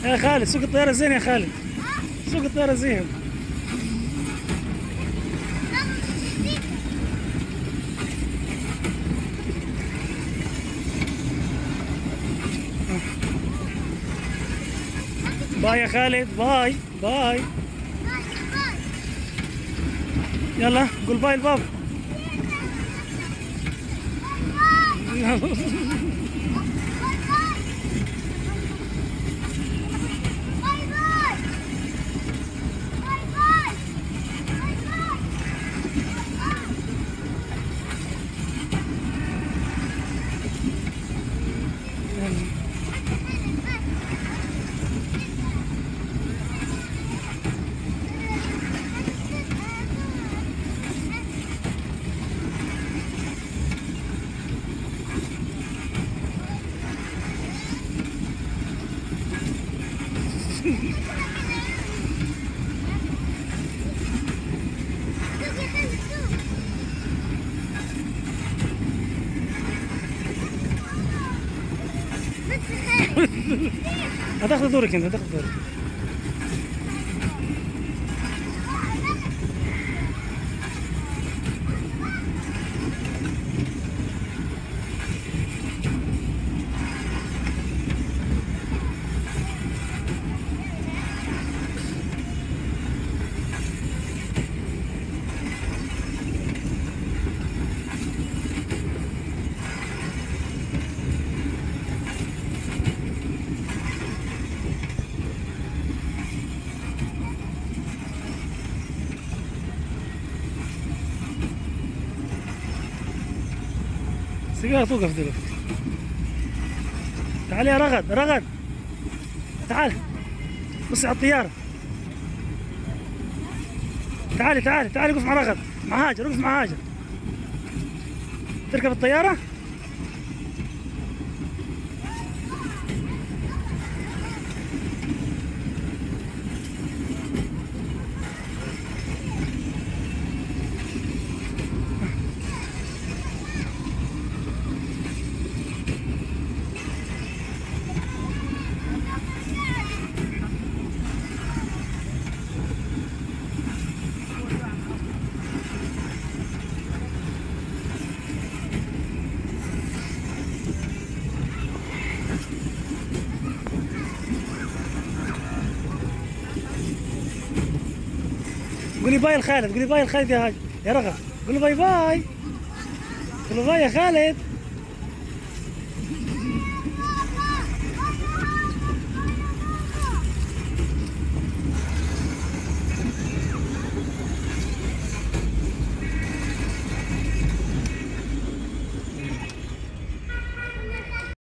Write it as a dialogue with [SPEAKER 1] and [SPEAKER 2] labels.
[SPEAKER 1] يا خالد سوق الطيارة زين يا خالد سوق الطيارة زين باي يا خالد باي باي يلا قول باي الباب هتاخذ دورك انت هتاخذ دورك سيجارة توقف دلوقتي تعال يا رغد رغد تعال بصي على الطيارة تعالي تعالي تعالي وقف مع رغد مع هاجر وقف مع هاجر تركب الطيارة قولي باي لخالد قولي باي لخالد يا هاج يا رغد قولي باي باي قولي باي يا خالد